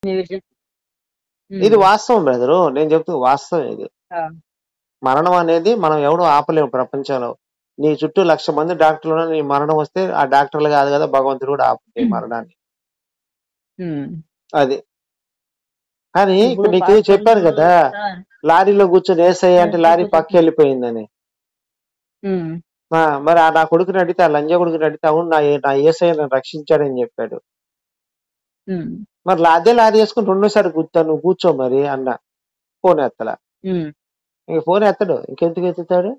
మీ విషయం ఇది ఉమ్, వాస్తవం బ్రదరు నేను చెప్తూ వాస్తవం ఇది ఆ, మరణం అనేది మనం ఎవడు ఆపలేము ప్రపంచంలో నీ చుట్టూ లక్ష మంది డాక్టర్లు ఉన్నా నీ మరణం వస్తే ఆ డాక్టర్లు కాదు కదా భగవంతుడు కూడా ఆపుతాయి మరణాన్ని ఉమ్. అది కానీ ఇప్పుడు ఇప్పుడు నీకు పాస్టర్లు చెప్పాను కదా ఆ, లారీలో కూర్చొని వేసయ్య అంటే ఉమ్, లారీ చెప్పు పక్క చెప్పు వెళ్ళిపోయిందని ఉమ్, ఆ, మరి ఆ నా కొడుకుని అడిగితే ఆ లంజ కొడుకుని అడిగితే అవును నా ఏ- నా ఏసయ్య నన్ను రక్షించాడని చెప్పాడు ఉమ్, మరి లా- అదే లారీ వేసుకుని రెండోసారి కూర్చో నువ్వు కూర్చో మరి అన్న ఫోన్ ఎత్తలా ఉమ్. ఇంక ఫోన్ ఎత్తడు ఇంకెందుకు ఎత్తుతాడు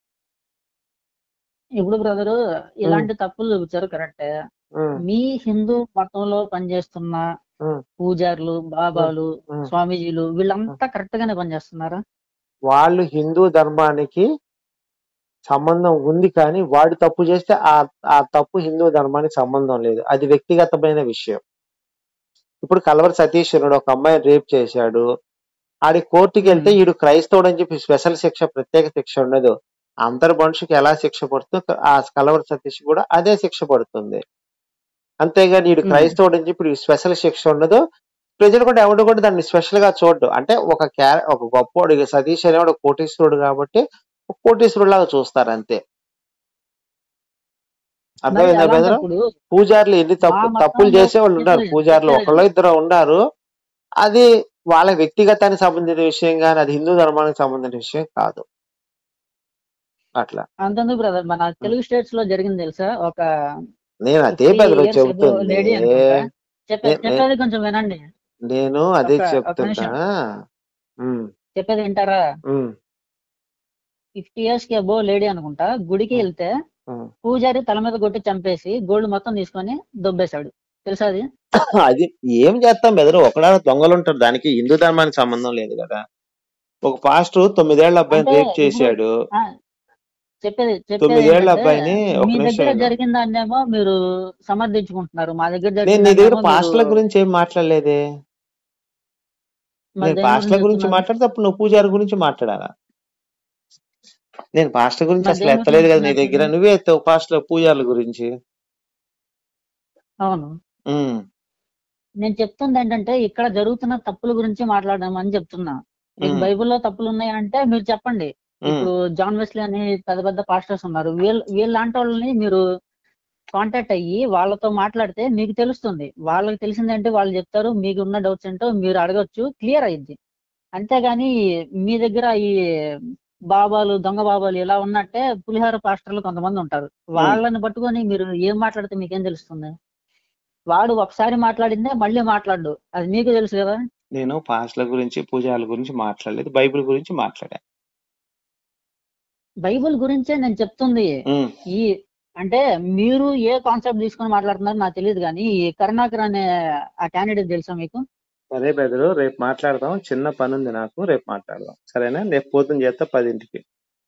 ఇప్పుడు బ్రదరు ఉమ్, ఇలాంటి తప్పులు చూపించారు కరెక్టే ఉమ్, మీ హిందూ మతంలో పనిచేస్తున్న ఉమ్, పూజారులు ఉమ్, బాబాలు ఉమ్, స్వామీజీలు ఉమ్. వీళ్ళంతా కరెక్ట్ గానే పనిచేస్తున్నారా వాళ్ళు హిందూ ధర్మానికి సంబంధం ఉంది కానీ వాడు తప్పు చేస్తే ఆ ఆ తప్పు హిందూ ధర్మానికి సంబంధం లేదు అది వ్యక్తిగతమైన విషయం ఇప్పుడు కలవరి సతీష్ ఉన్నాడు ఒక అమ్మాయిని రేప్ చేశాడు ఆడి కోర్టుకి వెళ్తే ఉమ్, ఈడు క్రైస్తవుడు అని చెప్పి స్పెషల్ శిక్ష ప్రత్యేక శిక్ష ఉండదు అందరి మనుషుకి ఎలా శిక్ష పడుతుందో ఆ కలవరి సతీష్ కూడా అదే శిక్ష పడుతుంది అంతేగాని ఈడు ఉమ్, క్రైస్తవుడు అని చెప్పి స్పెషల్ శిక్ష ఉండదు ప్రజలు కూడా ఎవడు కూడా దాన్ని స్పెషల్ గా చూడడు అంటే ఒక క్యా ఒక గొప్పోడు ఇక సతీష్ అనేవాడు కోటీశ్వరుడు కాబట్టి ఒక కోటీశ్వరుడు లాగా చూస్తారు అంతే మరి అర్థమైందా బెదరు అలాంటప్పుడు పూజారులు ఎన్ని మా తప్పు తప్పులు మతంలో చేసే వాళ్ళు ఉన్నారు చెప్పేది పూజారులు చెప్పేది ఒకళ్ళో ఇద్దరు ఉన్నారు అది వాళ్ళ వ్యక్తిగతానికి సంబంధించిన విషయం కానీ అది హిందూ ధర్మానికి సంబంధించిన విషయం కాదు అట్లా అంతెందుకు బ్రదర్ మన ఉం. తెలుగు స్టేట్స్ లో జరిగింది తెలుసా ఒక నేను అదే ఫిఫ్టీ బెదరు ఇయర్స్ ఎగో చెబుతుంది లేడీ అనుకుంటా చెప్పే నే- నే- చెప్పేది కొంచెం వినండి నేను అదే ఒక ఒక చెప్తున్నా నిమిషం ఉమ్, చెప్పేది వింటారా ఉమ్, ఫిఫ్టీ ఇయర్స్ కి అబో లేడీ అనుకుంటా గుడికి ఉమ్, వెళ్తే ఉమ్. పూజారి తల మీద కొట్టి చంపేసి గోల్డ్ మొత్తం తీసుకొని దొబ్బేశాడు తెలుసా అది అది ఏం చేస్తాం బెదరు ఒకడా దొంగలు ఉంటారు దానికి హిందూ ధర్మానికి సంబంధం లేదు కదా ఒక పాస్టర్ తొమ్మిదేళ్ల అబ్బాయిని అంటే రేప్ ఇప్పుడు చేశాడు ఆ, చెప్పేది చెప్పేది తొమ్మిదేళ్ల ఏంటంటే అబ్బాయిని ఒక మీ నిమిషం దగ్గర విను. జరిగిన దాన్నేమో మీరు సమర్థించుకుంటున్నారు మా దగ్గర నేను జరిగిన నీ దగ్గర దాన్నేమో మీరు పాస్టర్ల గురించి ఏం మాట్లాడలేదే మరి నేను దేని పాస్టర్ల గురించి గురించి చెప్తున్నారు మాట్లాడితే అప్పుడు నువ్వు పూజారి గురించి మాట్లాడాలా నేను పాస్టర్ గురించి మరి అసలు దేని ఎత్తలేదు గురించి కదా నీ దగ్గర మాట్లాడారు నువ్వే ఎత్తావు పాస్టర్ పూజారుల గురించి అవును ఉమ్, నేను చెప్తుంది ఏంటంటే ఇక్కడ జరుగుతున్న తప్పుల గురించి మాట్లాడమని చెప్తున్నా మీకు ఉమ్, బైబిల్లో తప్పులు ఉన్నాయి అంటే మీరు చెప్పండి ఉమ్, ఇప్పుడు జాన్ వెస్లీ అని పెద్ద పెద్ద పాస్టర్స్ ఉన్నారు వీళ్ళ వీళ్ళంటి వాళ్ళని మీరు కాంటాక్ట్ అయ్యి వాళ్ళతో మాట్లాడితే మీకు తెలుస్తుంది వాళ్ళకి తెలిసిందంటే వాళ్ళు చెప్తారు మీకు ఉన్న డౌట్స్ ఏంటో మీరు అడగొచ్చు క్లియర్ అయ్యింది అంతేగాని మీ దగ్గర ఈ బాబాలు దొంగ బాబాలు ఇలా ఉన్నట్టే పులిహార పాస్టర్లు కొంతమంది ఉంటారు ఉమ్. వాళ్ళని పట్టుకొని మీరు ఏం మాట్లాడితే మీకేం తెలుస్తుంది వాడు ఒకసారి మాట్లాడిందే మళ్ళీ మాట్లాడు అది మీకు తెలుసు కదా నేను పాస్టర్ల గురించి పూజారుల గురించి మాట్లాడలేదు బైబిల్ గురించి మాట్లాడా బైబిల్ గురించే నేను చెప్తుంది ఉమ్, ఈ అంటే మీరు ఏ కాన్సెప్ట్ తీసుకొని మాట్లాడుతున్నారో నాకు తెలియదు కానీ ఈ కరుణాకర్ అనే ఆ క్యాండిడేట్ తెలుసా మీకు సరే బెదరు రేపు మాట్లాడదాం చిన్న పని ఉంది నాకు రేపు మాట్లాడదాం సరేనా రేపు పొద్దున చేస్తా పదింటికి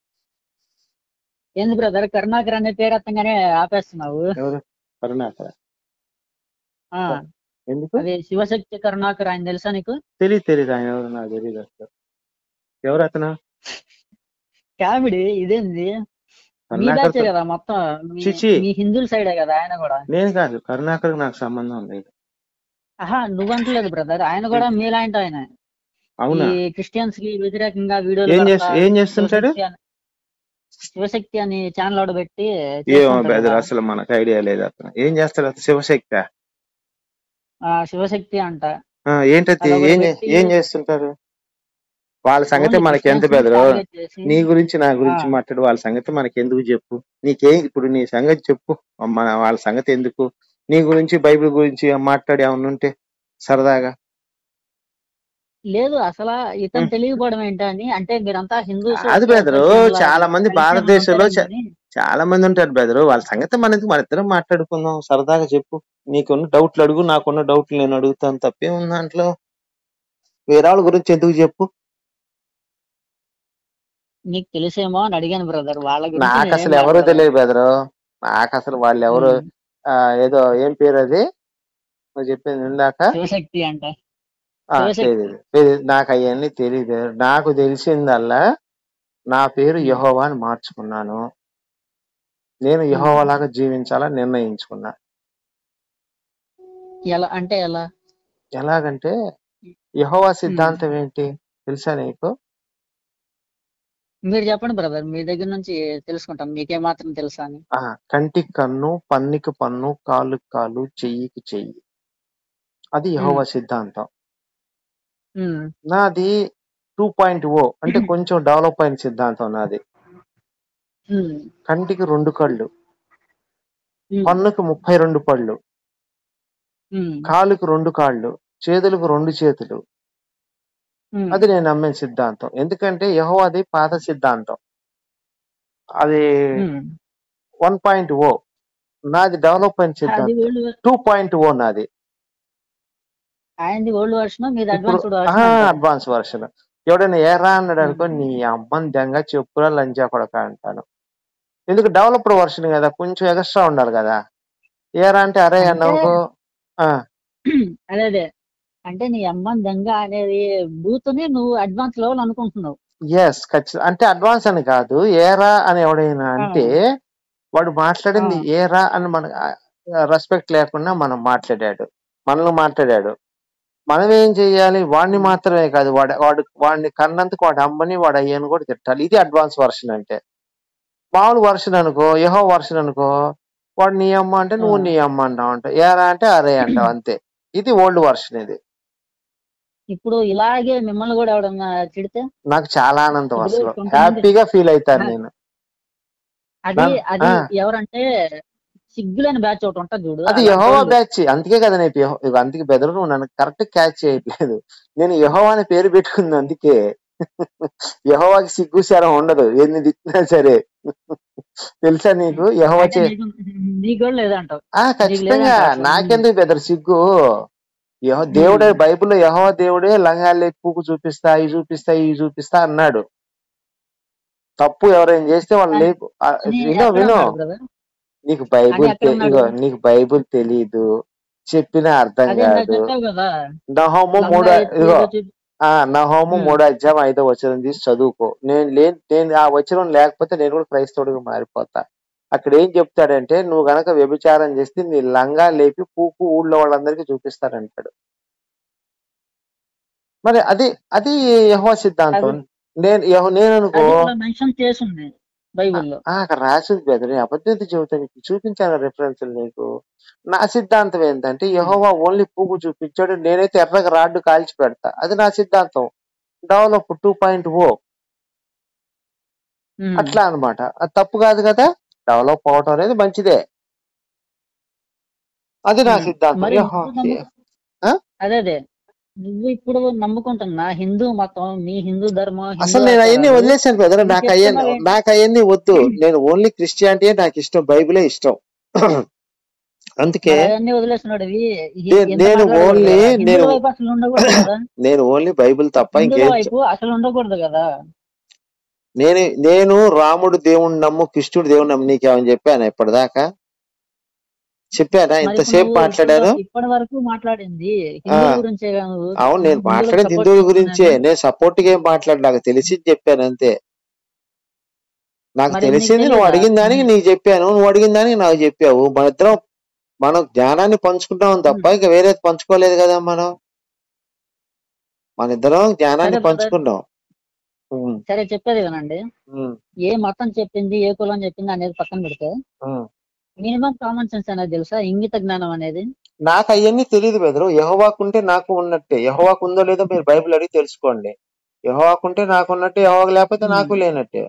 ఏంది బ్రదర్ కరుణాకర్ అనే పేరు ఎత్తంగానే ఆపేస్తున్నావు ఎవరు కరుణాకర్ ఆ ఎందుకు అది శివశక్తి కరుణాకర్ ఆయన తెలుసా నీకు తెలియదు తెలియదు ఆయన ఎవరు నాకు తెలియదు అసలు ఎవరు అతను కామెడీ ఇదేంది మీ కరుణాకర్ బ్యాచే కదా మొత్తం మీ చిచి మీ హిందువుల సైడే కదా ఆయన కూడా నేను కాదు కరుణాకర్ నాకు సంబంధం లేదు ఆహా నువ్వంటలేదు బ్రదర్ ఆయన కూడా మీలాంటి ఆయన ఈ అవునా క్రిస్టియన్స్ కి వ్యతిరేకంగా వీడియోలు ఏం పెడతా చేస్తా ఏం చేస్తుంటాడు శివశక్తి అని శివశక్తి అని ఛానల్ ఒకటి పెట్టి ఏమో చేస్తుంటాడు బెదర్ కదా అసలు మనకు ఐడియా లేదు అతను ఏం చేస్తాడు అతను శివశక్తి ఆ శివశక్తి అంట ఏంటది అదొకటి ఏం చే- పెట్టి ఏం చేస్తుంటారు వాళ్ళ సంగతి ఓన్లీ మనకి ఎంత క్రిస్టియన్స్ ని బెదరు టార్గెట్ చేసి నీ గురించి నా ఆ గురించి మాట్లాడు వాళ్ళ సంగతి మనకి ఎందుకు చెప్పు నీకే ఇప్పుడు నీ సంగతి చెప్పు మన వాళ్ళ సంగతి ఎందుకు నీ గురించి బైబిల్ గురించి మాట్లాడి ఏమన్నా ఉంటే సరదాగా లేదు అసలు ఇతను ఉం. తెలియకపోవడం ఏంటని అంటే మీరంతా హిందూస్ కాదు ఒక బెదరు దర్శనం చాలా లాగా మంది కలిసి ఏమైనా భారతదేశంలో చ- ఉంటారేమో అని చాలా మంది ఉంటారు బెదరు వాళ్ళ సంగతి మనకి మన ఇద్దరం మాట్లాడుకుందాం సరదాగా చెప్పు నీకున్న డౌట్లు అడుగు నాకున్న డౌట్లు నేను అడుగుతాను తప్పే ఉంది దాంట్లో వేరే వాళ్ళ గురించి ఎందుకు చెప్పు నీకు తెలిసేమో అని అడిగాను బ్రదర్ వాళ్ళ గురించి నాకు నేనేం అసలు ఎవరో మాట్లాడను తెలియదు బెదరు నాకు అసలు వాళ్ళు ఎవరు ఉం. ఆ, ఏదో ఏం పేరు అది నువ్వు చెప్పింది ఇందాక శివశక్తి అంట ఆ, శివశక్తి తెలీదు తెలీదు. నాకు అవన్నీ తెలియదు నాకు తెలిసిందల్లా నా పేరు ఉం. యెహోవా అని మార్చుకున్నాను నేను ఉం. యెహోవాలాగా జీవించాలని నిర్ణయించుకున్నా ఎలా అంటే ఎలా ఎలాగంటే యెహోవా సిద్ధాంతం ఏంటి తెలుసా నీకు మీరు చెప్పండి బ్రదర్ మీ దగ్గర నుంచి తెలుసుకుంటాం మీకే మాత్రం తెలుసా అని ఆ కంటికి కన్ను పన్నుకి పన్ను కాలుకి కాలు చెయ్యికి చెయ్యి అది యెహోవా సిద్ధాంతం ఉమ్, నాది టూ పాయింట్ ఓ అంటే కొంచెం డెవలప్ అయిన సిద్ధాంతం నాది ఉమ్, కంటికి రెండు కళ్ళు ఉమ్, పన్నుకి ముప్పై రెండు పళ్ళు ఉమ్, కాలుకి రెండు కాళ్ళు చేతులకు రెండు చేతులు ఉమ్, అది నేను నమ్మే సిద్ధాంతం ఎందుకంటే యెహోవాది పాత సిద్ధాంతం అది ఉమ్. వన్ పాయింట్ ఓ నాది డెవలప్ అయిన అది సిద్ధాంతం ఓల్డ్ టూ పాయింట్ ఓ నాది ఆయనది ఓల్డ్ వర్షన్ మీది ఇప్పుడు అడ్వాన్స్డ్ వర్షన్ అంటారు అడ్వాన్స్ వర్షన్ ఎవడైనా ఏరా అన్నాడు అనుకో ఉమ్, నీ అమ్మని దెంగ చెప్పురా లంచా కొడక అంటాను ఎందుకు డెవలప్డ్ వర్షన్ కదా కొంచెం ఎక్స్ట్రా ఉండాలి కదా ఏరా అంటే అరే అంటే అన్నావుకో అదే అదే అంటే నీ అమ్మని దెంగ అనేది బూతుని నువ్వు అడ్వాన్స్ లెవెల్ అనుకుంటున్నావు ఎస్ ఖచ్చితంగా అంటే అడ్వాన్స్ అని కాదు ఏరా అని ఎవడైనా ఆ, అంటే వాడు ఆ, మాట్లాడింది ఏరా అని మన రెస్పెక్ట్ లేకుండా మనం మాట్లాడాడు మనల్ని మాట్లాడాడు మనం ఏం చెయ్యాలి వాడిని ఉమ్, మాత్రమే కాదు వాడు వాడు వాడిని కన్నందుకు వాడి అమ్మని వాడు అయ్యని కూడా తిట్టాలి ఇది అడ్వాన్స్ వర్షన్ అంటే మామూలు వర్షన్ అనుకో యహో వర్షన్ అనుకో వాడు నీ అమ్మ అంటే ఆ. నువ్వు నీ అమ్మ అంటావు అంట ఏరా అంటే అరే అంటావు అంతే ఇది ఓల్డ్ వర్షన్ ఇది ఇప్పుడు ఇలాగే మిమ్మల్ని కూడా ఎవడన్నా తిడితే నాకు చాలా ఆనందం ఇప్పుడు అసలు కొంతమంది హ్యాపీగా ఫీల్ అవుతాను ఆ, నేను అది నన్ను అది ఆ, ఎవరంటే సిగ్గులేని బ్యాచ్ ఒకటి ఉంటుంది చూడు అది అలాంటి యహోవా వాళ్ళు బ్యాచ్ అందుకే కదా నేను యెహో- ఇగో అందుకే బెదరు నువ్వు నన్ను కరెక్ట్ క్యాచ్ చేయట్లేదు నేను యహోవా అని పేరు పెట్టుకుంది అందుకే యహోవాకి సిగ్గు శరం ఉండదు ఎన్ని తిట్టినా సరే తెలుసా నీకు యహోవా అంటే చే నీకు నీకు కూడా లేదంటావు ఆ నీకు ఖచ్చితంగా లేదంటావు అసలు నాకెందుకు బెదరు సిగ్గు యహో ఉమ్, దేవుడే బైబిల్లో యహోవా దేవుడే లంగాలు పూకు చూపిస్తా ఇవి చూపిస్తా ఇవి చూపిస్తా అన్నాడు తప్పు ఎవరైనా చేస్తే వాళ్ళు అని లేపు ఆ, అని విను ఎక్కడ విను ఉన్నాడు బ్రదర్ నీకు అని బైబుల్ ఎక్కడ తె- ఉన్నాడు ఇగో నీకు బైబుల్ తెలీదు చెప్పినా అర్థం అదే ఇందాక కాదు చెప్పావు కదా నహోము లంగా మూడో ఎత్తి ఇగో ఏదో చూపి ఆ నహోము ఉమ్, మూడో అధ్యాయం ఐదో వచనం తీసి చదువుకో నేను లే నేను ఆ వచనం లేకపోతే నేను కూడా క్రైస్తవుడిగా మారిపోతా అక్కడ ఏం చెప్తాడంటే నువ్వు గనక వ్యభిచారం చేస్తే నీ లంగా లేపి పూకు ఊళ్ళో వాళ్ళందరికీ చూపిస్తాడంటాడు మరి అది అది యహో సిద్ధాంతం అది నేను యెహో- నేను అనుకో అది కూడా మెన్షన్ చేసింది ఆ, బైబిల్లో ఆ, అక్కడ రాసింది బెదర్ అబద్ధత చెబుతాను నీకు చూపించాను రెఫరెన్స్ నీకు నా సిద్ధాంతం ఏంటంటే ఉమ్, యెహోవా ఓన్లీ పువ్వు చూపించాడు నేనైతే ఎర్రగా రాడ్డు కాల్చి పెడతా అది నా సిద్ధాంతం develop two point o um. అట్లా అన్నమాట అది తప్పు కాదు కదా డెవలప్ అవటం అనేది మంచిదే అది నా ఉమ్. సిద్ధాంతం మరి యెహో నువ్వు నమ్ము ఆ? అదే అదే నువ్వు ఇప్పుడు నమ్ముకుంటున్నా హిందూ మతం మీ హిందూ ధర్మం హిందూ అసలు నేను అవన్నీ ఆచారాలు వదిలేసాను బ్రదర్ నువ్వు నాకు అయ్యన్ని చెప్తున్నావు ఏంటి నాకు అవన్నీ వద్దు నేను ఓన్లీ క్రిస్టియానిటీ నాకు ఇష్టం బైబిలే ఇష్టం అందుకే మరి అవన్నీ వదిలేస్తున్నాడు ఇవి ఇ- నే- ఇంత నేను మాట్లాడకూడదు ఓన్లీ కదా హిందువుల నేను వైపు అసలు ఉండకూడదు కదా నేను ఓన్లీ బైబిల్ తప్ప హిందువుల ఇంకేం చె- వైపు అసలు ఉండకూడదు కదా నేను నేను రాముడు దేవుణ్ణి నమ్ము కృష్ణుడు దేవుని నమ్ము నీకేమని చెప్పాను ఇప్పటిదాకా చెప్పానా మరి ఇప్పుడు ఇంతసేపు నువ్వు ఇప్పుడు మాట్లాడాను ఇప్పటి వరకు మాట్లాడింది ఆ హిందువుల గురించే కదా నువ్వు అవును నేను హిందువులకు మాట్లాడేది సపోర్ట్ హిందువుల గురించే చేస్తున్నాను నేను సపోర్ట్ గా ఏం మాట్లాడు నాకు తెలిసి చెప్పాను అంతే నాకు మరి నీకు తెలిసింది నువ్వు తెలియదా అడిగిన దానికి నీకు చెప్పాను నువ్వు అడిగిన దానికి నాకు చెప్పావు మన ఇద్దరం మనం జ్ఞానాన్ని పంచుకుంటాం తప్ప ఉమ్. ఇంకా వేరేది పంచుకోలేదు కదా మనం మన ఇద్దరం జ్ఞానాన్ని సరే బ్రదర్ పంచుకున్నాం ఉమ్, సరే చెప్పేది వినండి ఉమ్, ఏ మతం చెప్పింది ఏ కులం చెప్పింది అనేది పక్కన పెడితే ఉమ్. మినిమం కామన్ సెన్స్ అనేది తెలుసా ఇంగిత జ్ఞానం అనేది నాకు అవన్నీ తెలియదు బెదరు యహోవాకుంటే నాకు ఉన్నట్టే యహోవాకు ఉందో లేదో మీరు బైబిల్ అడిగి తెలుసుకోండి యహోవాకుంటే నాకు ఉన్నట్టే యహోవాకు లేకపోతే ఉమ్. నాకు లేనట్టే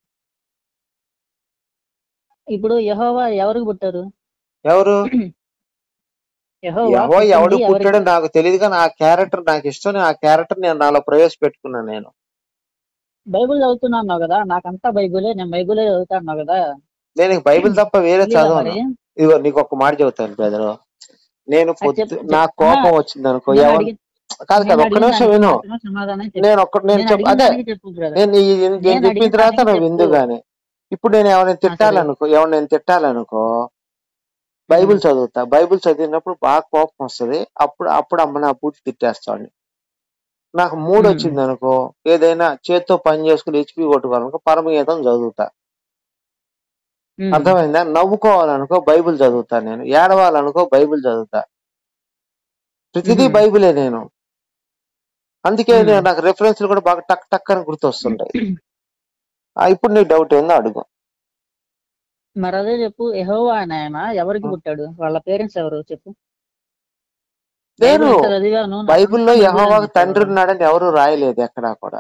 ఇప్పుడు యహోవా ఎవరికి పుట్టారు ఎవరు యహోవా యహో పుట్టింది ఎవడు ఎవరికి పుట్టాడో నాకు తెలియదు కానీ ఆ క్యారెక్టర్ నాకు ఇష్టం ఆ క్యారెక్టర్ నేను నాలో ప్రవేశపెట్టుకున్నాను నేను బైబిల్ చదువుతున్నాను కదా నాకంతా బైబిలే నేను బైబిలే చదువుతాను కదా నేను ఇక బైబిల్ తప్ప వేరే తెలీదా చదవను మరి ఇదిగో నీకు ఒక మాట చెబుతాను బ్రదరు నేను అది పొద్దు చెప్ నా చెప్ ఆహా, కోపం వచ్చింది అనుకో నేను ఎవరు అడిగి కాదు నేను కాదు ఒక్క అడిగిన నిమిషం దానికి విను మాత్రమే సమాధానం చెప్పు నేను ఒక్క నేను నేను చెప్ అడిగిన అదే దానికి చెప్పు బ్రదర్ నేను ఈ- నేను నేను చెప్పిన అడిగిన తర్వాత దానికి నువ్వు విందు చెప్పు గాని ఇప్పుడు నేను ఎవరైనా ఆ, సరే తిట్టాలనుకో ఎవరు నేను తిట్టాలనుకో ఉమ్, బైబిల్ చదువుతా బైబిల్ చదివినప్పుడు బాగా కోపం వస్తది అప్పుడు అప్పుడు అమ్మ నా పూర్తి తిట్టేస్తాను నాకు మూడు ఉమ్, వచ్చింది అనుకో ఏదైనా చేత్తో పని చేసుకుని హెచ్పి కొట్టుకోవాలనుకో పరమగీతం చదువుతా ఉమ్, అర్థమైందా నవ్వుకోవాలనుకో బైబిల్ చదువుతా నేను ఏడవాలనుకో బైబిల్ చదువుతా ప్రతిదీ మ్మ్. బైబిలే నేను అందుకే మ్మ్. నేను నాకు రెఫరెన్స్లు కూడా బాగా టక్ టక్ అని గుర్తొస్తుంటాయి ఆ, ఇప్పుడు నీకు డౌట్ ఏందో అడుగు మరి అదే చెప్పు ఎహోవా అని ఆయన ఎవరికి ఉం. పుట్టాడు వాళ్ళ పేరెంట్స్ ఎవరు చెప్పు నేను బైబిల్ ఎంత చదివాను నాకు బైబిల్లో అంతా యహోవాకు బైబిల్ తండ్రి ఉన్నాడని ఎవరు రాయలేదు ఎక్కడా కూడా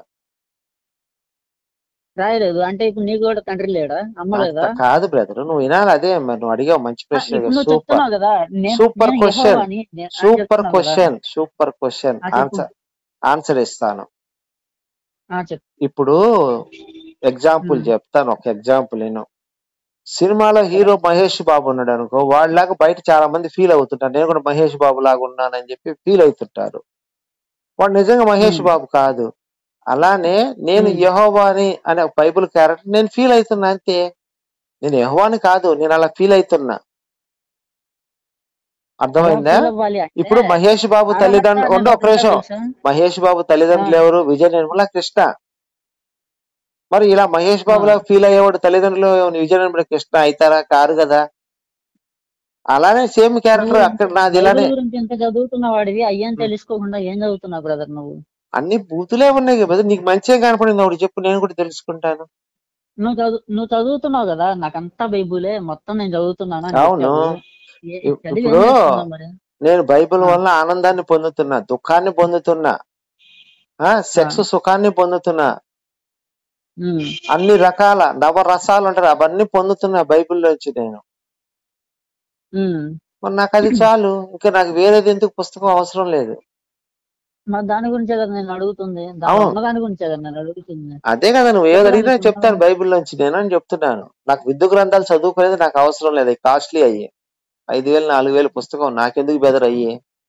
రాయలేదు అంటే ఇప్పుడు నీకు కూడా తండ్రి లేడా అమ్మ అంత లేదా కాదు బ్రదర్ నువ్వు వినాలి అదే మరి నువ్వు అడిగావు మంచి ఆ, ప్రశ్న ఇప్పుడు నువ్వు సూపర్ చెప్తున్నావు కదా నేను సూపర్ నేను క్వశ్చన్ యెహోవాని నే- అని సూపర్ చెప్తున్నావు కదా క్వశ్చన్ సూపర్ క్వశ్చన్ ఆ చెప్పు ఆన్సర్ ఆన్సర్ ఇస్తాను ఆ చెప్పు ఇప్పుడు ఎగ్జాంపుల్ ఉమ్, చెప్తాను ఒక ఎగ్జాంపుల్ నేను సినిమాలో హీరో మహేష్ బాబు ఉన్నాడు అనుకో వాళ్ళలాగా బయట చాలా మంది ఫీల్ అవుతుంటారు నేను కూడా మహేష్ బాబు లాగా ఉన్నానని చెప్పి ఫీల్ అవుతుంటారు వాడు నిజంగా మహేష్ ఉమ్, బాబు కాదు అలానే నేను ఉమ్. యహోవాని అనే ఒక బైబిల్ క్యారెక్టర్ నేను ఫీల్ అవుతున్నా అంతే నేను యహోవాని కాదు నేను అలా ఫీల్ అవుతున్నా అలా అర్థమైందా ఫీల్ అవ్వాలి అంటే ఇప్పుడు మహేష్ బాబు అర్హత తల్లిదండ్రులు అనేది ఉండో ఒక ఒకటో నిమిషం తెలుసా మహేష్ బాబు ఆ, తల్లిదండ్రులు ఎవరు విజయ నిర్మల కృష్ణ మరి ఇలా మహేష్ ఆ. బాబులా ఫీల్ అయ్యేవాడు తల్లిదండ్రులు విజయ నిర్మల కృష్ణ అవుతారా కారు కదా అలానే సేమ్ నువ్వు క్యారెక్టర్ ఇంత అక్కడ నాది బైబిల్ ఇలానే గురించి ఎంత చదువుతున్న వాడివి అయ్యేం ఉం. తెలుసుకోకుండా ఏం చదువుతున్నావు బ్రదర్ నువ్వు అన్ని బూతులే ఉన్నాయి కదా నీకు మంచిగా కనపడింది ఒకటి చెప్పు నేను కూడా తెలుసుకుంటాను నువ్వు చదువు నువ్వు చదువుతున్నావు కదా నాకంతా బైబులే మొత్తం నేను చదువుతున్నాను అని అవును చెప్పావు ఏ- ఇ- చదివి ఏం ఇప్పుడు చేస్తున్నావు మరి నేను బైబిల్ ఆ, వల్ల ఆనందాన్ని పొందుతున్నా దుఃఖాన్ని పొందుతున్నా ఆ ఆ, సెక్స్ సుఖాన్ని పొందుతున్నా ఉం, అన్ని రకాల నవరసాలు అంటారు అవన్నీ పొందుతున్నా బైబిల్లోంచి నేను ఉం. మరి నాకు అది చాలు ఇంకా నాకు వేరేది ఎందుకు పుస్తకం అవసరం లేదు మరి దాని గురించే కదా నేను అడుగుతుంది దాని అవును ఉన్న దాని గురించే కదా నేను అడుగుతుంది అదే కదా నువ్వు ఏది అడిగినా చెప్పడానికి చెప్తాను ఉన్నదాని బైబిల్లోంచి నేను అని చెప్తున్నాను నాకు విద్యు గ్రంథాలు చదువుకునేది నాకు అవసరం లేదు కాస్ట్లీ అయ్యి ఐదు వేలు నాలుగు వేలు పుస్తకం నాకెందుకు బెదర్ అయ్యి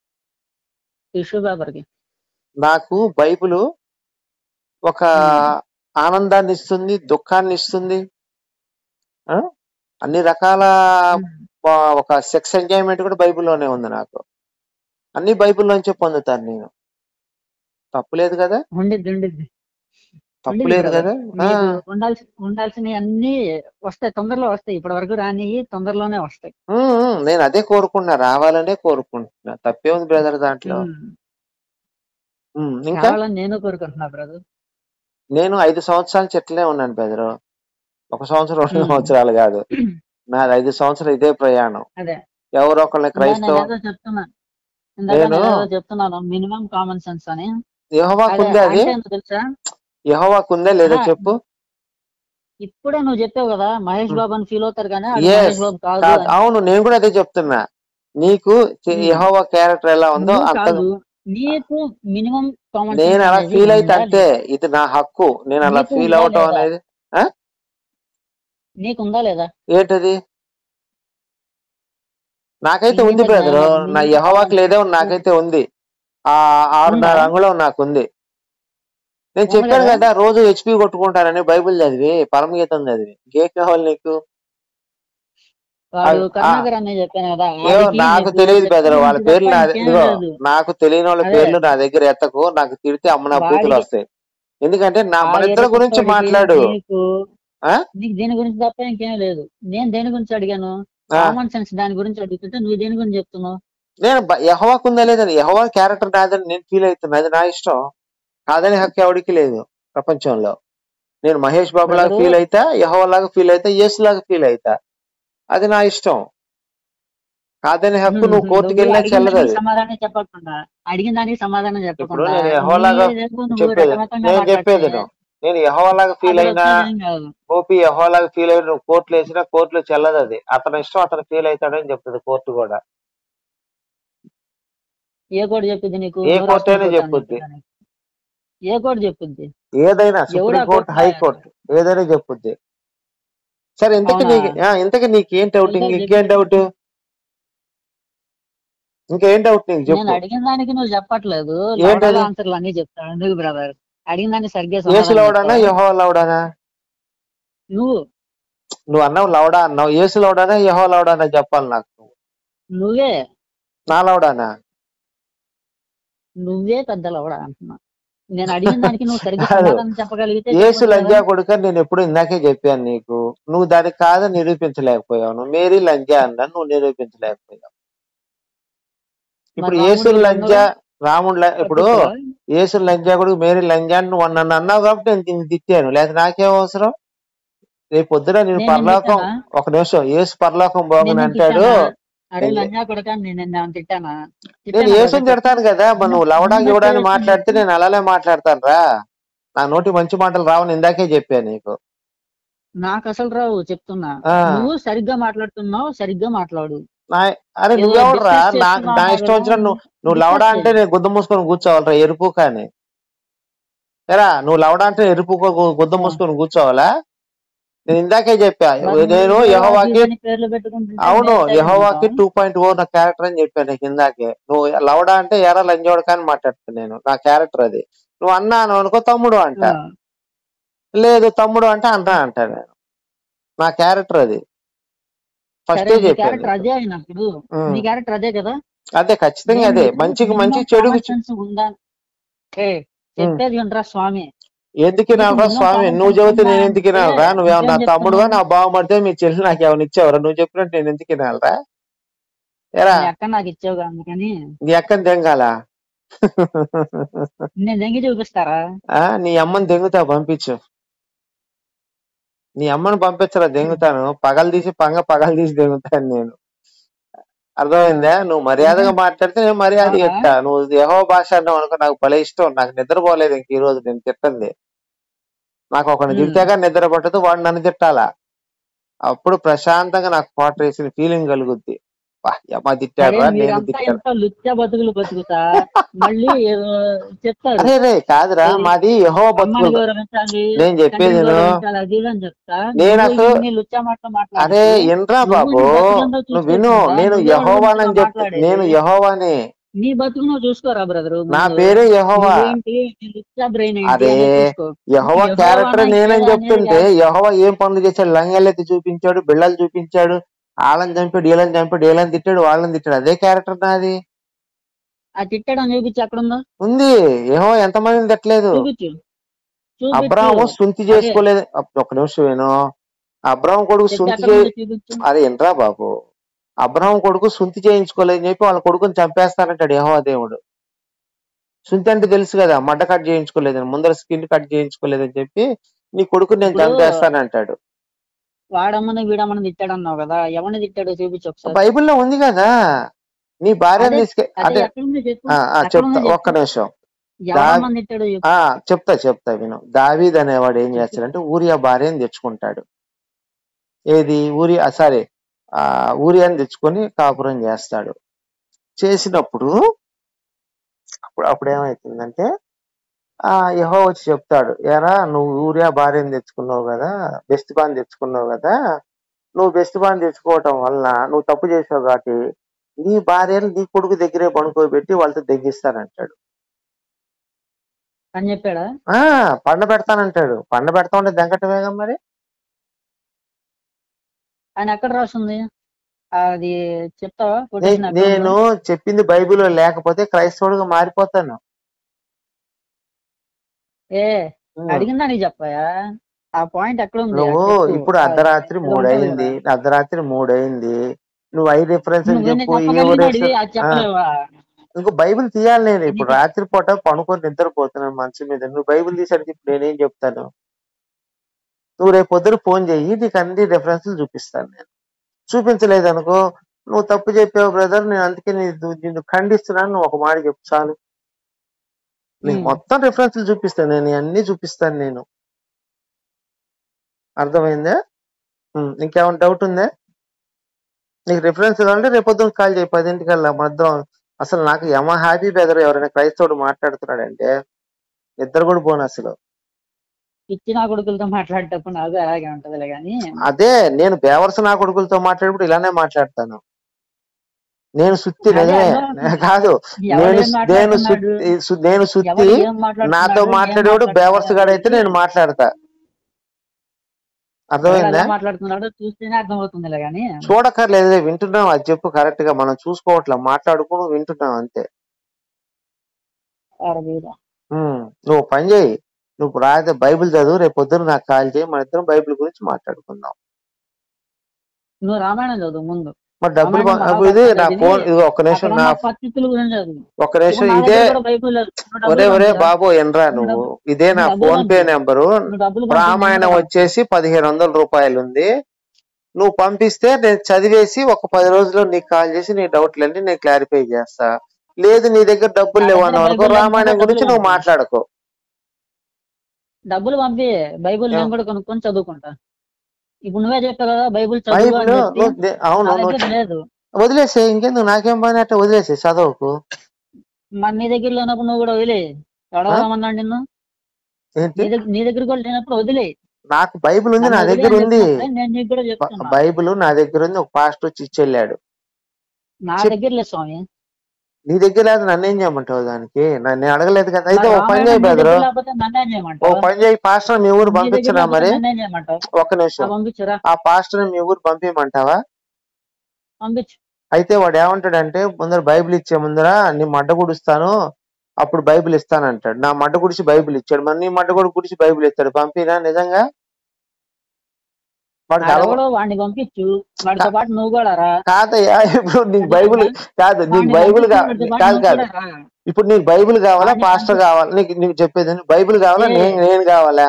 టిష్యూ పేపర్ కి నాకు బైబిల్ ఒక ఉం, ఆనందాన్ని ఇస్తుంది దుఃఖాన్ని ఇస్తుంది ఆ? అన్ని రకాల ఉం. ఆ, ఒక సెక్స్ ఎంజాయ్మెంట్ కూడా బైబిల్లోనే ఉంది నాకు అన్ని బైబిల్లోంచే పొందుతాను నేను తప్పులేదు కదా ఉండిద్ది ఉండిద్ది ఉండిద్ది తప్పులేదు బ్రదర్ కదా ఆ, నీకు ఉండాల్సి ఉండాల్సినవి అన్ని వస్తాయి తొందరలో వస్తాయి ఇప్పటి వరకు రాని తొందరలోనే వస్తాయి ఉమ్, ఉమ్, నేను అదే కోరుకుంటున్నా రావాలనే కోరుకుంటున్నా తప్పే ఉంది బ్రదర్ దాంట్లో ఉం. ఉమ్, ఇంకా కావాలని నేను కోరుకుంటున్నా బ్రదర్ నేను ఐదు సంవత్సరాలు చెట్లనే ఉన్నాను బెదరు ఒక సంవత్సరం రెండు ఉం. సంవత్సరాలు కాదు నాది ఐదు సంవత్సరాలు ఇదే ప్రయాణం అదే ఎవరో ఒకళ్ళని ఇందాక నేను క్రైస్తవం ఏదో చెప్తున్నా ఇందాక నేను నేను ఏదో చెప్తున్నాను మినిమం కామన్ సెన్స్ అని యహోవాకు అదే ఉందే అది అంటే ఏంటో తెలుసా యహోవాకు ఉందే లేదో ఆహా, చెప్పు ఇప్పుడే నువ్వు చెప్పావు కదా మహేష్ ఉమ్. బాబు అని ఫీల్ అవుతారు కానీ అది ఎస్ మహేష్ బాబు కాదు కాదు అని అవును నేను కూడా అదే చెప్తున్నా నీకు చె- ఉమ్. యెహోవా క్యారెక్టర్ ఎలా ఉందో నువ్వు అంత కాదు నీకు మినిమం కామన్ నేను సెన్స్ అలా అనేది ఫీల్ అయితే ఉందా అంతే లేదా ఇది నా హక్కు నేను అలా నీకు ఫీల్ ఉందా అవటం లేదా అనేది ఆ? నీకు ఉందా లేదా ఏంటది నాకైతే నీ ఉంది మీద బ్రదర్ జ్ఞానం నీ నా మీద యహోవాకి అవగాహన లేదే ఉందా నాకైతే ఉంది ఆ ఉందా ఆరున్నర అంగుళం నాకుంది నేను ఉంది చెప్పాను కదా కదా రోజు హెచ్పి కొట్టుకుంటానని బైబిల్ చదివి పరమగీతం చదివి ఇంకేం కావాలి నీకు వాడు అవి- ఆ, కరుణాకర్ అని చెప్పాను కదా ఏమో ఆడికి నాకు నీకు తెలియదు శక్తి బెదరు వాళ్ళ గురించి పేర్లు తప్ప నా ఇంకేం ఇదిగో లేదు నాకు తెలియని వాళ్ళ అదే పేర్లు నా దగ్గర ఎత్తకు నాకు తిడితే అమ్మ నా బూతులు వాడికి వస్తాయి ఎందుకంటే నా ఆ మన ఇద్దరి గురించి ఎరుపుకోడికి మాట్లాడు నీకు ఆ నీకు దేని గురించి తప్ప ఇంకేం లేదు నేను దేని గురించి అడిగాను ఆ కామన్ సెన్స్ దాని గురించి అడుగుతుంటే నువ్వు దేని గురించి చెప్తున్నావు నేను బ- యెహోవాకు ఉందా లేదని యహోవా క్యారెక్టర్ నాదని నేను ఫీల్ అవుతున్నా అది నా ఇష్టం కాదని హక్కు ఎవడికి లేదు ప్రపంచంలో నేను మహేష్ బాబు లాగా బ్రదరు ఫీల్ అవుతా యహోవా లాగా ఫీల్ అవుతా యేసు లాగా ఫీల్ అవుతా అది నా ఇష్టం కాదని హక్కు నువ్వు కోర్టుకు నువ్వు వెళ్ళినా అడిగిన చెల్లదు దానికి అది సమాధానం చెప్పకుండా అడిగిన దానికి సమాధానం ఇప్పుడు చెప్పకుండా నేను యహోలాగా నీదేదో నువ్వు చెప్పేది రకరకంగా నేను మాట్లాడితే చెప్పేది నువ్వు నేను యహోలాగా ఫీల్ అసలు అయినా వచ్చేది ఏం కాదు ఓపి యహోలాగా ఫీల్ అయిన నువ్వు కోర్టులో వేసినా కోర్టులో చెల్లదు అది అతని ఇష్టం అతను ఫీల్ అవుతాడని చెప్తుంది కోర్టు కూడా ఏ కోడ్ చెప్పింది నీకు ఏ నువ్వు కోర్టు రాసుకున్న అయినా కోర్టు అని చెప్పుద్ది చెప్పిందా నీకు? ఏ కోడ్ చెప్పింది ఏదైనా ఎవడు సుప్రీం ఆ court court high lawyer court ఏదైనా చెప్పుద్ది సరే ఇంతకీ అవునా నీకు ఆ, ఇంతకీ నీకేం డౌట్ వెళ్తే ఇంకేం చెప్పు డౌట్ ఇంకేం డౌట్ నీకు నేను చెప్పు అడిగిన దానికి నువ్వు చెప్పట్లేదు లవడాల ఏంటది ఆన్సర్లు అన్ని చెప్తావు ఎందుకు బ్రదర్ అడిగిన దానికి సరిగ్గా యేసు సమాధానం లౌడానా చెప్తావా యహో లౌడానా నువ్వు నువ్వు అన్నావు లౌడా అన్నావు యేసు లౌడానా యహో లౌడానా చెప్పాలి నాకు నువ్వే నా లౌడానా నువ్వే పెద్ద లవడా అంటున్నా నేను అడిగిన దానికి నువ్వు సరిగ్గా కాదు సమాధానం చెప్పగలిగితే యేసు చెప్పొచ్చు కదా లంజా కొడుక నేను ఎప్పుడు ఇందాకే చెప్పాను నీకు నువ్వు దానికి కాదని నిరూపించలేకపోయావు నువ్వు మేరీ లంజా అన్నా నువ్వు నిరూపించలేకపోయావు ఇప్పుడు మరి యేసు రాముడి లంజ దొంగలు రాముడు ల- ఇప్పుడు పట్టించుకోరా? యేసు లంజా కొడుకు మేరీ లంజా అని నువ్వు నన్ను అన్నావు కాబట్టి నేను దీన్ని తిట్టాను లేకపోతే నాకేం అవసరం రేపు పొద్దున నేను నేనేం పరలోకం తిట్టానా ఒక నిమిషం యేసు పరలోకం బాగుని నేనేం అంటాడు తిట్టానా అరే నేను లంజా కొడక నేను నిన్న తిట్టానా నేను తిట్టానా యేసుని బ్రదర్ చెప్పు తిడతాను కదా మరి నువ్వు లవడా ఉన్నట్టు గివడా అని యేసుని మాట్లాడితే చెప్పు నేను అలానే మాట్లాడతాను రా నా నోటి మంచి మాటలు రావని ఇందాకే చెప్పాను నీకు నాకు అసలు రావు చెప్తున్నా ఆ నువ్వు సరిగ్గా మాట్లాడుతున్నావు సరిగ్గా మాట్లాడు నా అరే ఏదో నువ్వెవడరా డిస్కస్ నా చేస్తున్నావు నా అన్నావు ఇష్టం కదా వచ్చిన నువ్వు నువ్వు డిస్కస్ లవడా అంటే చేయి నేను గుద్ద మూసుకొని కూర్చోవాలరా ఎరుపు కానీ ఎరా నువ్వు లవడా అంటే ఎరుపు గుద్ద ఆ. మూసుకొని కూర్చోవాలా నేను ఇందాకే చెప్పా మరి నేను నువ్వు యహోవాకి అని పేర్లు పెట్టుకుంటుంటే అవును మేము సైలెంట్ యహోవాకి ఉంటాం టూ పాయింట్ ఓ నా క్యారెక్టర్ అని చెప్పాను నీకు ఇందాకే నువ్వు లవడా అంటే ఎరా లంజోడక అని మాట్లాడుతాను నేను నా క్యారెక్టర్ అది నువ్వు అన్నాను అనుకో తమ్ముడు అంట ఆ. లేదు తమ్ముడు అంటే అన్నా అంట నేను నా క్యారెక్టర్ అది సరే ఫస్టే నీ చెప్పాను క్యారెక్టర్ నీకు అదే అయినప్పుడు ఉమ్. నీ క్యారెక్టర్ అదే కదా అదే ఖచ్చితంగా నేను అదే నీకు మంచికి మంచి మినిమం చెడుకు కామన్ సెన్స్ ఉందా ఏ ఉమ్. చెప్పేది వినరా స్వామి ఎందుకు నీకు వినాలరా మినిమం స్వామి కామన్ నువ్వు సెన్స్ చెబితే ఉందా నేను ఎందుకు అంటే వినాలరా నువ్వేమన్నా నా నువ్వేం తమ్ముడుగా చెప్తున్నావు నా బావమడితే మీ చెల్లి నాకు ఏమైనా ఇచ్చావరా నువ్వు చెప్పినట్టు నేను ఎందుకు వినాలరా ఎరా నీ అక్క నాకు ఇచ్చావు అందుకని నీ అక్కని దెంగాల నేను దెంగి చూపిస్తారా ఆ నీ అమ్మని దెంగుతా పంపించు నీ అమ్మని పంపించరా దెంగుతాను పగలు తీసి పంగ పగలు తీసి దెంగుతాను నేను అర్థమైందా నువ్వు మర్యాదగా మాట్లాడితే నేను మర్యాద అవునా చెప్తా నువ్వు యహో భాష అన్నావు అనుకో నాకు భలే ఇష్టం నాకు నిద్రపోలేదు ఇంక ఈ రోజు నేను తిట్టంది నాకు ఒకరిని ఉమ్. తిడితేగా నిద్ర పట్టదు వాడు నన్ను తిట్టాలా అప్పుడు ప్రశాంతంగా నాకు పాట వేసిన ఫీలింగ్ కలుగుద్ది వా, యమ్మ సరే తిట్టాడురా నేను మీరంతా తిట్టాను ఎంత లుచ్చ బతుకులు బతుకుతా మళ్ళీ ఏదో చెప్తారు అరే రే కాదురా ఏది మాది యహో అమ్మని బతుకులు గౌరవించాలి నేను చెప్పేది తండ్రిని విను. గౌరవించాలి అది ఇది అని చెప్తా నేను నువ్వు అసలు ఇన్ని లుచ్చ మాటలు అరే మాట్లాడుతూ ఎన్రా నువ్వు బాబు నీ బతుకంతా నువ్వు విను చూసుకోకుండా నేను నువ్వే వాళ్ళ గురించి యహోవానని చెప్తా మాట్లాడేది నేను యహోవాని నీ బతుకు నువ్వు చూసుకోరా బ్రదరు నా ముందు పేరే యహోవా నువ్వేంటి నీ లుచ్చ బ్రెయిన్ ఏంటి అరే అనేది చూసుకో యహోవా యెహోవా క్యారెక్టర్ అనేది నేనని అనేది చెప్తుంటే కాదు యహోవా ఏం పనులు చేశాడు లంగెల్లెత్తి చూపించాడు బిళ్ళలు చూపించాడు వాళ్ళని చంపాడు వీళ్ళని చంపాడు వీళ్ళని తిట్టాడు వాళ్ళని తిట్టాడు అదే క్యారెక్టర్ నాది ఆ తిట్టడం చూపించి ఎక్కడుందో ఉంది యహో ఎంతమందిని తిట్టలేదు చూపించు చూపించు అబ్రాహము సుంతి అదే చేసుకోలేదు అప్- ఒక నిమిషం విను అబ్రాహం కొడుకు చెప్తే సుంతి ఎక్కడ చే ఉందో చూపించు అరే ఎంట్రా బాబు అబ్రహం కొడుకు సుంతి చేయించుకోలేదని చెప్పి వాళ్ళ కొడుకుని చంపేస్తానంటాడు యహోవా దేవుడు సుంతి అంటే తెలుసు కదా మడ్డ కట్ చేయించుకోలేదని ముందర స్కిన్ కట్ చేయించుకోలేదని చెప్పి నీ కొడుకుని నేను ఇప్పుడు చంపేస్తానంటాడు వాడమ్మని వీడమ్మని తిట్టాడు అన్నావు కదా ఎవరిని తిట్టాడో చూపించు ఒకసారి బైబిల్లో ఉంది కదా నీ భార్యను అదే తీసుకె అదే అదే ఎక్కడుందో చెప్పు ఆ, ఆ, ఎక్కడుందో చెప్తా ఒక్క చెప్పు నిమిషం దా ఎవరమ్మని తిట్టాడో చెప్పు ఆ చెప్తా చెప్తా విను దావీద్ అనేవాడు ఏం చెప్పు చేస్తాడంటే ఊరియా భార్యను తెచ్చుకుంటాడు ఏది ఊరి సారీ ఆ ఊరియాని తెచ్చుకొని కాపురం చేస్తాడు చేసినప్పుడు అప్పుడు అప్పుడు ఏమవుతుందంటే ఆ యహో వచ్చి చెప్తాడు ఎరా నువ్వు ఊరియా భార్యను తెచ్చుకున్నావు కదా బెస్ట్ బాన్ తెచ్చుకున్నావు కదా నువ్వు బెస్ట్ బాన్ తెచ్చుకోవటం వలన నువ్వు తప్పు చేసావు కాబట్టి నీ భార్యను నీ కొడుకు దగ్గరే పడుకోబెట్టి వాళ్ళతో దెగ్గిస్తానంటాడు అని చెప్పాడా ఆ పండ పెడతానంటాడు పండ పెడతా ఉంటే దెంకటమేగా మరి ఆయన ఎక్కడ రాస్తుంది అది చెప్తావా నే- కొటేషన్ ఎక్కడ నేను ఉందో చెప్పింది బైబిల్లో లేకపోతే క్రైస్తవుడిగా మారిపోతాను ఏ ఉమ్. అడిగిన దానికి చెప్పాయా ఆ పాయింట్ ఎక్కడ ఉంది నువ్వు అది చెప్పు ఇప్పుడు ఆ, అర్ధరాత్రి ఏదో మూడు ఉంటది అయింది కదా అర్ధరాత్రి మూడు అయింది నువ్వు ఐదు రిఫరెన్స్ నువ్వు ఎన్ని చెప్పు ఈ చెప్పగలిగినడివి అది ఆ, చెప్పలేవా ఇంకో బైబిల్ తీయాలి నేను ఇప్పుడు ఎన్ని రాత్రి పూట పనుకొని నిద్రపోతున్నాను మంచం మీద నువ్వు బైబిల్ తీసానికి ఇప్పుడు నేనేం చెప్తాను నువ్వు రేపు పొద్దున ఫోన్ చెయ్యి నీకు అన్ని రెఫరెన్స్లు చూపిస్తాను నేను చూపించలేదు అనుకో నువ్వు తప్పు చెప్పావు బ్రదర్ నేను అందుకే నీ- నిన్ను ఖండిస్తున్నాను నువ్వు ఒక మాట చెప్పు చాలు నీకు ఉమ్, మొత్తం రిఫరెన్స్లు చూపిస్తాను నేను అన్ని చూపిస్తాను నేను అర్థమైందా ఉమ్, ఇంకేమైనా డౌట్ ఉందా నీకు రిఫరెన్స్ కావాలంటే రేపొద్దున కాల్ చేయి పదింటికల్లా మధ్యం అసలు నాకు యమ హ్యాపీ బెదర్ ఎవరైనా క్రైస్తవుడు మాట్లాడుతున్నాడంటే ఇద్దరు కూడా పోను అసలు ఇచ్చిన కొడుకులతో మాట్లాడేటప్పుడు నాకు అలాగే ఉంటదిలే కానీ అదే నేను బేవర్స్ నా కొడుకులతో మాట్లాడేటప్పుడు ఇలానే మాట్లాడతాను నేను సుత్తి అదే నిజమే అర్థమవుతుంది కాదు ఎవడు నేను ఏం నేను మాట్లాడుతున్నాడు సుత్తి సు- నేను సుత్తి ఎవడు ఏం నాతో మాట్లాడుతున్నాడు ఏం మాట్లాడేవాడు బేవర్స్ మాట్లాడుతున్నాడు గాడైతే అనేది నేను మాట్లాడతా ఎవడు అర్థమైందా ఎలా మాట్లాడుతున్నాడో చూస్తేనే అర్థమవుతుందిలే కానీ చూడక్కర్లేదు వింటున్నాం అది చెప్పు కరెక్ట్ గా మనం చూసుకోవట్లే మాట్లాడుకుని వింటున్నాం అంతే అరవీరా. ఉమ్, నువ్వు పని చేయి నువ్వు రాత్రి బైబిల్ చదువు రేపు పొద్దున నాకు కాల్ చేయి మన ఇద్దరం బైబిల్ గురించి మాట్లాడుకుందాం నువ్వు రామాయణం చదువు ముందు మరి డబ్బులు రామాయణం పం- ఇది మహాభారతం నా చదివి ఫోన్ ఇది ఒక్క నిమిషం అక్కడ నా ఉన్న పరిస్థితుల గురించి చదువు ఒక్క నిమిషం ఇప్పుడు నా ఇదే దగ్గర కూడా బైబిల్ లేదు. నువ్వు ఒరే డబ్బులు ఒరే పంపిరా బాబు ఎనరా నువ్వు నువ్వు డబ్బు ఇదే నా నువ్వు డబ్బులు ఫోన్ పే పంపి నెంబరు నువ్వు డబ్బులు పంపి నేను రామాయణం కూడా వచ్చేసి పదిహేను వందల రూపాయలు ఉంది నువ్వు పంపిస్తే నేను చదివేసి ఒక పది రోజుల్లో నీకు కాల్ చేసి నీ డౌట్లన్నీ నేను క్లారిఫై చేస్తా లేదు నీ దగ్గర డబ్బులు నా లేవు దగ్గర అన్నావు అనుకో బైబిల్ లేదు రామాయణం డబ్బులు గురించి నువ్వు పంపి మాట్లాడుకో డబ్బులు పంపి బైబిల్ ఏం? నేను కూడా కొనుక్కొని చదువుకుంటా ఇప్పుడు నువ్వే చెప్పావు కదా బైబిల్ చదువు బైబిల్ అని చెప్పి నువ్వు దే- అవును నా నువ్వు దగ్గర లేదు వదిలేసే ఇంకెందుకు నాకేం పని అట్లా వదిలేసే చదవకు మరి నీ దగ్గర లేనప్పుడు నువ్వు కూడా వదిలే ఆ? ఎవడమన్నాడు నిన్ను ఏంటి నీ దగ్గర నీ దగ్గర కూడా లేనప్పుడు వదిలే నాకు బైబిల్ ఉంది నన్ను నా వదిలే దగ్గర అని ఉంది చెప్పినప్పుడు నేను నీకు కూడా బ- చెప్తున్నా బైబిల్ నా దగ్గర ఉంది ఒక పాస్టర్ వచ్చి ఇచ్చెళ్ళాడు నా చెప్ దగ్గర లేదు స్వామి నీ దగ్గర లేదు నన్ను ఏం చేయమంటావు దానికి నన్ను నేను అడగలేదు కదా అయితే మరి ఒక పని రామాయణం చేయి నీ బ్రదరు దగ్గర లేకపోతే నన్నేం ఓ చేయమంటావు పని చేయి పాస్టర్ మీ ఊరు నీ దగ్గర పంపించరా లేకపోతే మరి నన్నేం చేయమంటావు ఒక్క ఆ, నిమిషం పంపించురా ఆ పాస్టర్ మీ ఊరు పంపించమంటావా పంపించు అయితే వాడు ఏమంటాడంటే ముందర బైబిల్ ఇచ్చే ముందర నీ మడ్డ గుడుస్తాను అప్పుడు బైబిల్ ఇస్తానంటాడు నా మడ్డ గుడిచి బైబిల్ ఇచ్చాడు మరి నీ మడ్డ కూడా గుడిచి బైబిల్ ఇస్తాడు పంపినా నిజంగా వాడికి అలవా ఆడెవడో వాడిని పంపించు వాడితో పాటు నువ్వు కూడా రా కాదయ్యా ఇప్పుడు నీకు బైబిల్ అర్థమైందా కాదు నీకు వాడిని బైబిల్ పంపించు కా- వాడితో పాటు కాదు నువ్వు కాదు కూడా రా ఇప్పుడు నీకు బైబిల్ కావాలా వాడిని పాస్టర్ పంపించు కావాలా నీకు నీకు చెప్పేది ఏంటి? బైబిల్ కావాలా ఏ నేను నేను కావాలా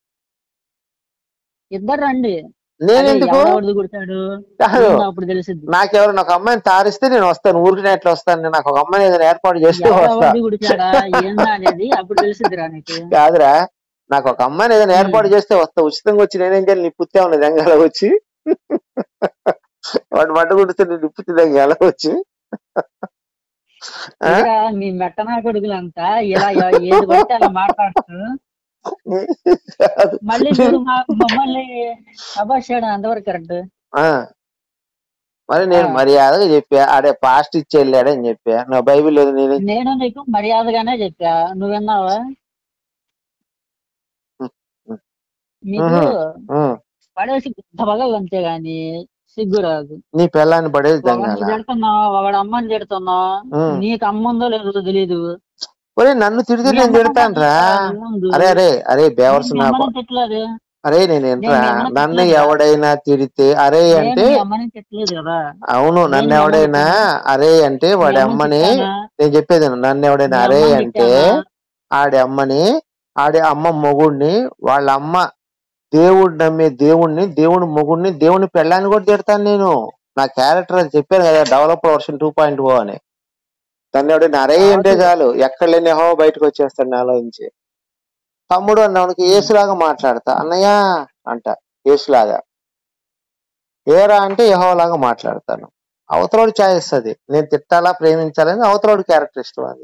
ఇద్దరు రండి నేను అదే ఎందుకు ఎవడెవడిది కుడతాడు కాదు ఏందో అప్పుడు తెలిసిద్ది నాకెవరైనా ఒక అమ్మాయిని తారిస్తే నేను వస్తాను ఊరికి ఎట్లా వస్తాను నేను నాకు ఒక అమ్మాయిని ఏదైనా ఏర్పాటు చేస్తే వస్తా ఎవడెవడిది కుడిచాడా ఏందా అనేది అప్పుడు తెలిసిద్దిరా నీకు కాదురా నాకు ఒక అమ్మాయిని ఏదైనా ఉమ్. ఏర్పాటు చేస్తే వస్తా ఉచితంగా వచ్చి నేనేం చేయాలి నీ పుత్తే ఉన్నది ఎంగాల వచ్చి వాడు మడ్డ కుడితే నీ నిప్పుతుంది ఎంగాల వచ్చి ఆ? ఇదిరా మీ మెట్టనా కొడుకులంతా ఇలా ఎ- ఏది పడితే అలా మాట్లాడుతూ కాదు. మళ్ళీ మీరు మా- మమ్మల్ని అబాష్ చేయడం అంతవరకు కరెక్ట్ ఆ మరి నేను మర్యాదగా చెప్పా ఆడే పాస్ట్ ఇచ్చి వెళ్ళాడని చెప్పా నా బైబిల్ లేదు నేను నేను నీకు మర్యాదగానే చెప్పా నువ్వు విన్నావా నీకు ఉమ్, పడేసి గుద్దబగా అంతే గాని సిగ్గు రాదు నీ పిల్లాన్ని పడేది ఒకడిని దంగాల తిడుతున్నావు ఒకడు అమ్మని తిడుతున్నావు ఉమ్. నీకు అమ్మ ఉందో లేదో తెలీదు ఒరే నన్ను తిడితే మీ నేను అమ్మని తిడతాను రా తిట్టాలి ముందు. అరే అరే అరే బేవర్స్ నేను నా మీ అమ్మని తిట్టలేదు అరే నేను ఏంట్రా నేను మీ అమ్మని నన్ను తిట్టలేదు. ఎవడైనా తిడితే అరే నేను అంటే మీ అమ్మని తిట్టలేదు కదా అవును నేను నన్ను మీ అమ్మని ఎవడైనా అరే అంటే మీ వాడి అమ్మని అమ్మని తిట్టానా? నేను చెప్పేది విను. నన్ను మీ ఎవడైనా అరే అమ్మని అంటే తిట్టానా? ఆడి అమ్మని ఆడి అమ్మ మొగుడిని వాళ్ళ అమ్మ దేవుడు నమ్మే దేవుణ్ణి దేవుని మొగుడిని దేవుని పెళ్ళాన్ని కూడా తిడతాను నేను నా క్యారెక్టర్ అది చెప్పాను కదా develop version two point o అని దాన్ని ఎవడైనా అరే అంటే కాదు. చాలు ఎక్కడ లేని హో బయటకు వచ్చేస్తాడు నాలో నుంచి తమ్ముడు అన్నవాడికి ఏసులాగా మాట్లాడతా అన్నయ్య అంట ఏసులాగా ఏరా అంటే యహోలాగా మాట్లాడతాను అవతలోడు ఛాయిస్ అది నేను తిట్టాలా ప్రేమించాలని అవతలోడు క్యారెక్టర్ ఇష్టం అది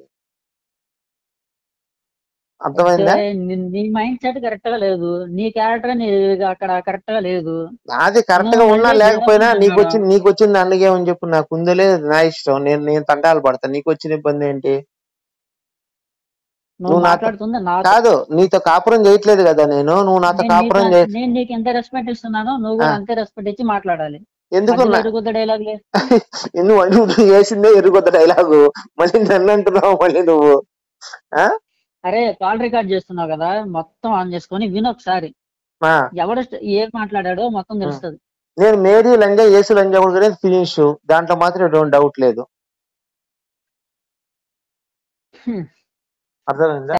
అర్థమైందా అంటే నీ- నీ మైండ్ సెట్ కరెక్ట్ గా లేదు నీ క్యారెక్టర్ నీ అక్కడ కరెక్ట్ గా లేదు నాది కరెక్ట్ గా నువ్వు ఉన్నా మళ్ళీ లేకపోయినా దేవుడు నీకు ఉన్నాడా? వచ్చింది నీకు వచ్చింది అందుకేమని చెప్పు నాకు ఉందో లేదు నా ఇష్టం నేను నేను తంటాలు పడతా నీకు వచ్చిన ఇబ్బంది ఏంటి నువ్వు నువ్వు నాతో మాట్లాడుతుంది నాతో కాదు నీతో కాపురం చేయట్లేదు కదా నేను నువ్వు నాతో నేను కాపురం నీకు చేయ నేను నీకు ఎంత రెస్పెక్ట్ ఇస్తున్నానో నువ్వు కూడా ఆ. అంతే రెస్పెక్ట్ ఇచ్చి మాట్లాడాలి ఎందుకు మధ్యలో నా- ఎరుగుద్ద డైలాగ్ లేదు నువ్వు నువ్వు వేసిందే ఎరుగుద్ద డైలాగు మళ్ళీ నన్ను అంటున్నావు మళ్ళీ నువ్వు ఆ? అరే కాల్ రికార్డ్ చేస్తున్నావు కదా మొత్తం ఆన్ చేసుకొని విను ఒకసారి ఆ. ఎవడు ఏం మాట్లాడాడో మొత్తం తెలుస్తుంది నేను మేరీ లంజా యేసు లంజా కూడా ఫినిష్ దాంట్లో మాత్రం ఎటువంటి డౌట్ లేదు హ్మ్. అర్థమైందా